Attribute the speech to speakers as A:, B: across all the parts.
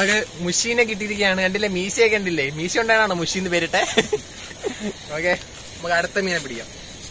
A: നമുക്ക് മുഷീനെ കിട്ടിയിരിക്കുകയാണ് കണ്ടില്ലേ മീശയൊക്കെ കണ്ടില്ലേ മീശ ഉണ്ടാണോ മുഷീന്ന് പേരിട്ടെ ഓക്കെ നമുക്ക് അടുത്ത മീനെ പിടിക്കാം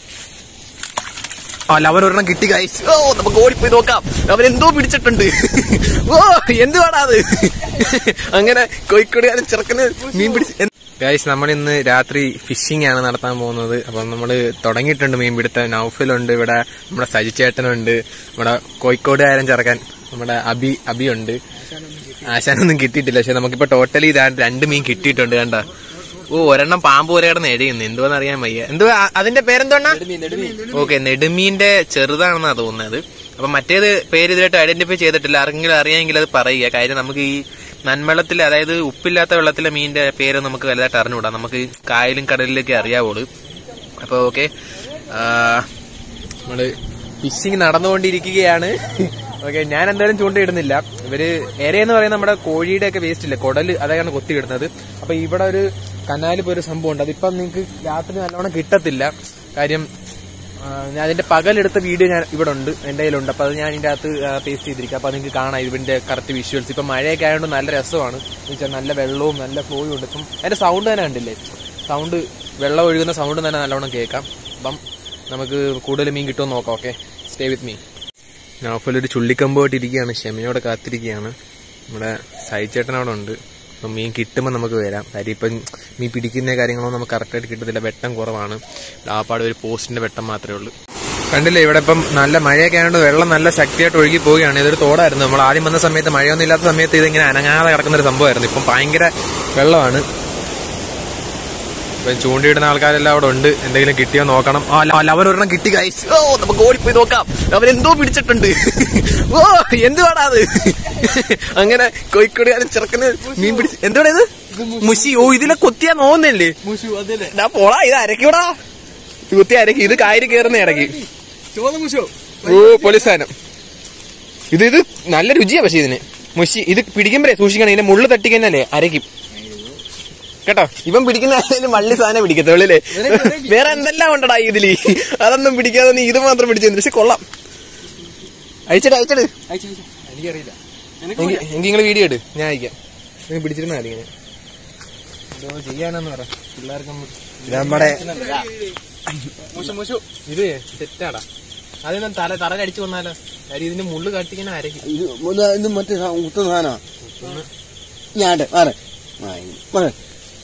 A: അല്ല അവൻ ഒരെണ്ണം കിട്ടി ഗൈസ് ഓ നമുക്ക് ഓടിപ്പോയി നോക്കാം അവൻ എന്തോ പിടിച്ചിട്ടുണ്ട് ഓ എന്തുവാടാ അത് അങ്ങനെ കോഴിക്കോടുകാരൻ ചെറുക്കന് മീൻ പിടിച്ച് ഗൈസ് നമ്മൾ ഇന്ന് രാത്രി ഫിഷിംഗ് ആണ് നടത്താൻ പോകുന്നത് അപ്പം നമ്മൾ തുടങ്ങിയിട്ടുണ്ട് മീൻ പിടുത്തം നൗഫലുണ്ട് ഇവിടെ നമ്മുടെ സജിച്ചേട്ടനുണ്ട് നമ്മുടെ കോഴിക്കോടുകാരൻ ചെറുക്കൻ നമ്മുടെ അബി അബി ഉണ്ട് ആശാനൊന്നും കിട്ടിയിട്ടില്ല പക്ഷെ നമുക്കിപ്പോ ടോട്ടലി ഇതാ രണ്ട് മീൻ കിട്ടിയിട്ടുണ്ട് കണ്ട ഓ ഒരെണ്ണം പാമ്പ് പോലെ കിടന്ന് എഴുതുന്നു എന്തുവാന്ന് അറിയാൻ വയ്യ എന്തുവാ അ- അതിന്റെ പേരെന്തോണ്ണ ഓക്കെ നെടുമീന്റെ ചെറുതാണെന്നാ തോന്നുന്നത് അപ്പൊ മറ്റേത് പേര് ഇതായിട്ട് ഐഡന്റിഫൈ ചെയ്തിട്ടില്ല ആർക്കെങ്കിലും അറിയാമെങ്കിൽ അത് പറയുക കാര്യം നമുക്ക് ഈ നന്മളത്തിൽ അതായത് ഉപ്പില്ലാത്ത വെള്ളത്തിലെ മീനിന്റെ പേര് നമുക്ക് വലുതായിട്ട് അറിഞ്ഞുകൂടാ നമുക്ക് ഈ കായലും കടലിലൊക്കെ അറിയാവുള്ളൂ അപ്പൊ ഓക്കെ നമ്മള് ഫിഷിംഗ് നടന്നുകൊണ്ടിരിക്കുകയാണ് ഓക്കെ ഞാൻ എന്തായാലും ചൂണ്ടയിടുന്നില്ല ഇവര് ഏര എന്ന് പറയുന്നത് നമ്മുടെ കോഴിയുടെ ഒക്കെ വേസ്റ്റ് ഇല്ല കുടല് അതാണ് കൊത്തിയിടുന്നത് അപ്പൊ ഇവിടെ ഒരു കനാല് പോയൊരു സംഭവം ഉണ്ട് അതിപ്പം നിങ്ങൾക്ക് രാത്രി നല്ലോണം കിട്ടത്തില്ല കാര്യം ആ, ഞാൻ അതിന്റെ പകലെടുത്ത വീഡിയോ ഞാൻ ഇവിടെ ഉണ്ട് എന്റെ കയ്യിലുണ്ട് അപ്പൊ അത് ഞാൻ ഇതിന്റെ അകത്ത് പേസ്റ്റ് ചെയ്തിരിക്കും അപ്പൊ നിങ്ങൾക്ക് കാണാം ഇതിന്റെ കറക്റ്റ് വിഷ്വൽസ് ഇപ്പൊ മഴയൊക്കെ ആയതുകൊണ്ട് നല്ല രസമാണ് എന്ന് വെച്ചാൽ നല്ല വെള്ളവും നല്ല ഫ്ലോയും ഉണ്ട് ഇപ്പം അതിന്റെ സൗണ്ട് തന്നെ കണ്ടില്ലേ സൗണ്ട് വെള്ളം ഒഴുകുന്ന സൗണ്ട് തന്നെ നല്ലോണം കേൾക്കാം അപ്പം നമുക്ക് കൂടുതൽ മീൻ കിട്ടുമെന്ന് നോക്കാം okay stay with me Naufal ഒരു ചുള്ളിക്കമ്പോട്ട് ഇരിക്കുകയാണ് ക്ഷമയോടെ കാത്തിരിക്കുകയാണ് നമ്മുടെ സൈച്ചേട്ടൻ അവിടെ ഉണ്ട് അപ്പം മീൻ കിട്ടുമ്പോൾ നമുക്ക് വരാം കാര്യം ഇപ്പം മീൻ പിടിക്കുന്ന കാര്യങ്ങളൊന്നും നമുക്ക് കറക്റ്റായിട്ട് കിട്ടത്തില്ല വെട്ടം കുറവാണ് ആപ്പാട് ഒരു പോസ്റ്റിന്റെ വെട്ടം മാത്രമേ ഉള്ളൂ കണ്ടില്ലേ ഇവിടെ ഇപ്പം നല്ല മഴയൊക്കെ ആയതുകൊണ്ട് വെള്ളം നല്ല ശക്തിയായിട്ട് ഒഴുകി പോവുകയാണ് ഇതൊരു തോടായിരുന്നു നമ്മൾ ആദ്യം വന്ന സമയത്ത് മഴയൊന്നും ഇല്ലാത്ത സമയത്ത് ഇതിങ്ങനെ അനങ്ങാതെ കിടക്കുന്ന ഒരു സംഭവമായിരുന്നു ഇപ്പം ഭയങ്കര വെള്ളമാണ് ഇപ്പം ചൂണ്ടിയിടുന്ന ആൾക്കാരെല്ലാം അവിടെ ഉണ്ട് എന്തെങ്കിലും കിട്ടിയോ നോക്കണം ആ, അല്ല, അല്ല, അവൻ ഒരെണ്ണം കിട്ടി ഗൈസ് ഓ നമുക്ക് ഓടിപ്പോയി നോക്കാം അവൻ എന്തോ പിടിച്ചിട്ടുണ്ട് ഓ എന്തുവാടാ അത് അങ്ങനെ കോഴിക്കോടുകാരൻ ചെറുക്കന് മീൻ പിടിച്ച് എന്തുവാടാ ഇത് മുശി ഓ ഇതിലെ കൊത്തിയാ നോന്നല്ലേ
B: മുഷു അതല്ലേ
A: ഡാ പോടാ ഇത് അരക്കൂടാ കുത്തി അരക്കി ഇത് കായല് കയറുന്ന ഇടയ്ക്ക്
B: ചോന്ന മുഷു
A: ഓ പോലീസാനം ഇത് ഇത് നല്ല രുചിയാ പക്ഷെ ഇതിന് മുശി ഇത് പിടിക്കുമ്പോഴേ സൂക്ഷിക്കണം ഇതിന്റെ മുള്ളു തട്ടിക്കഴിഞ്ഞാലേ അരയ്ക്കും കേട്ടോ ഇവൻ പിടിക്കുന്ന ആയാലും വള്ളി സാധനം പിടിക്കത്തുള്ളൂ അല്ലേ വേറെ എന്തെല്ലാം ഉണ്ടടാ ഇതില് അതൊന്നും പിടിക്കാതെ നീ ഇത് മാത്രം പിടിച്ചു പക്ഷെ കൊള്ളാം അയച്ചിട്ട് അയച്ചിട്ട്
B: എനിക്കറിയില്ല
A: എങ്കിൽ നിങ്ങൾ വീഡിയോ ഇട് ഞാൻ അയക്കാം നിങ്ങൾ പിടിച്ചിരുന്ന മതി ഇങ്ങനെ എന്തോ ചെയ്യാനെന്ന് പറ പിള്ളേർക്കൊന്നും
B: നമ്മുടെ
A: മുഷു മുഷു ഇത് തെറ്റാടാ അതിന് തല തറ കടിച്ചു വന്നാലോ കാര്യം ഇതിന്റെ മുള്ളു കട്ടിങ്ങനെ അരക്കും
B: ഇത് ഇത് ഇത് മറ്റേ സാ- കുത്തുന്ന സാധനമാ ഞാണ്ട് മാറ് ആ, ഇത് മാറ്.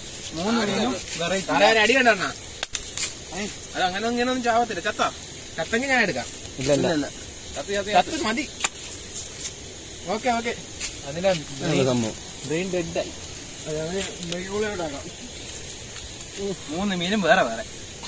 A: തല ഒരു അടി കണ്ടാ അത് അങ്ങനെ ഇങ്ങനെ ഒന്നും ചാവത്തില്ല ചത്ത ചത്തെങ്കിൽ ഞാൻ എടുക്കാം
B: ഇല്ല ഇല്ല
A: ചത്ത് ചത്ത് ചത്ത് മതി ഓക്കെ ഓക്കെ അതിന്റെ
B: നല്ല സംഭവം
A: ബ്രെയിൻ ഡെഡായി
C: മൂന്ന് മീനും വേറെ വേറെ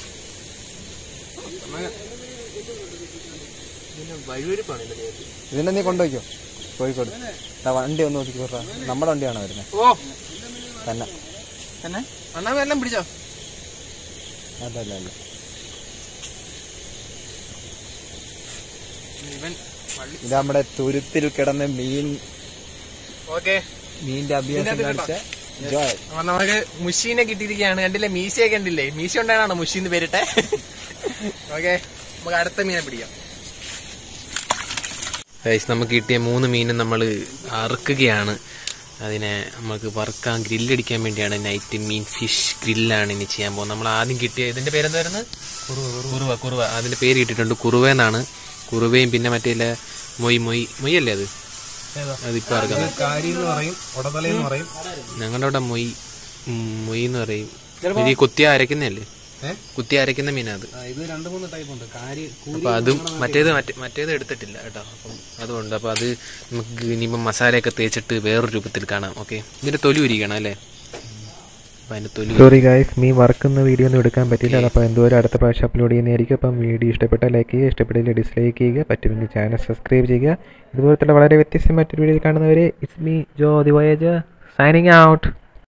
A: വഴുവരിപ്പാണ് ഇതിന്റെ പേര്.
B: ഇതിന്റെ നീ കൊണ്ടുപോയിക്കോ കോഴിക്കോട് ദാ വണ്ടി ഒന്ന് ഒതുക്കി വിടറാ. നമ്മുടെ വണ്ടിയാണ് വരുന്നത്
A: ഓ
B: തന്നെ
C: തന്നെ
A: അണ്ണാ എല്ലാം പിടിച്ചോ
B: അല്ല അല്ല അല്ല
A: ഇവൻ വള്ളി
B: ഇത് നമ്മുടെ തുരുത്തിൽ കിടന്ന് മീൻ
A: ഓക്കെ
B: മീനിന്റെ അഭ്യാസം
A: ഇതിനകത്ത്
B: കാണിച്ച ജോയ്
A: അപ്പൊ നമുക്ക് മുഷീനെ കിട്ടിയിരിക്കുകയാണ് കണ്ടില്ലേ മീശയൊക്കെ കണ്ടില്ലേ മീശ ഉണ്ടാണോ മുഷീന്ന് പേരിട്ടെ ഓക്കെ നമുക്ക് അടുത്ത മീനെ പിടിക്കാം നമുക്ക് കിട്ടിയ മൂന്ന് മീനും നമ്മൾ അറുക്കുകയാണ് അതിനെ നമുക്ക് വറുക്കാൻ ഗ്രില്ലടിക്കാൻ വേണ്ടിയാണ് നൈറ്റ് മീൻ ഫിഷ് ഗ്രില്ലാണ് ഇനി ചെയ്യാൻ പോകുന്നത് നമ്മൾ ആദ്യം കിട്ടിയ ഇതിന്റെ പേരെന്തായിരുന്നു കുറുവ കുറുവ അതിന്റെ പേര് കിട്ടിയിട്ടുണ്ട് കുറുവ എന്നാണ് കുറുവയും പിന്നെ മറ്റേ ഇല്ല മൊയ് മൊയ് മൊയ്യല്ലേ അത് അതിപ്പോ ഇറക്കുന്നത്
B: കാരി എന്ന് പറയും ഉടതലയെന്ന് പറയും
A: ഞങ്ങളുടെ അവിടെ മൊയ് ഉം, മൊയ് എന്ന് പറയും ഇത് ഈ കുത്തിയ അരക്കുന്നല്ലേ കുത്തി അരക്കുന്ന മീനാ അത്
B: ഇത് രണ്ട് മൂന്ന് ടൈപ്പ് ഉണ്ട് കാരി
A: അപ്പൊ അതും മറ്റേത് മറ്റേ മറ്റേത് എടുത്തിട്ടില്ല കേട്ടോ അപ്പം അതുകൊണ്ട് അപ്പൊ അത് നമുക്ക് ഇനിയിപ്പം മസാലയൊക്കെ തേച്ചിട്ട് വേറൊരു രൂപത്തിൽ കാണാം ഓക്കെ ഇതിന്റെ തൊലി ഉരിക്കണം അല്ലേ അപ്പൊ അതിന്റെ തൊലി
D: സോറി ഗായ്സ് മീ വർക്കുന്ന വീഡിയോ ഒന്നും എടുക്കാൻ പറ്റില്ല അപ്പോൾ എന്തോരം അടുത്ത പ്രാവശ്യം അപ്ലോഡ് ചെയ്യുന്നതായിരിക്കും അപ്പം വീഡിയോ ഇഷ്ടപ്പെട്ടാൽ ലൈക്ക് ചെയ്യുക ഇഷ്ടപ്പെട്ടില്ല ഡിസ്ലൈക്ക് ചെയ്യുക പറ്റുമെങ്കിൽ ചാനൽ സബ്സ്ക്രൈബ് ചെയ്യുക ഇതുപോലത്തെ വളരെ വ്യത്യസ്തമായിട്ടൊരു വീഡിയോ കാണുന്നവരെ it's me Jo the voyage signing out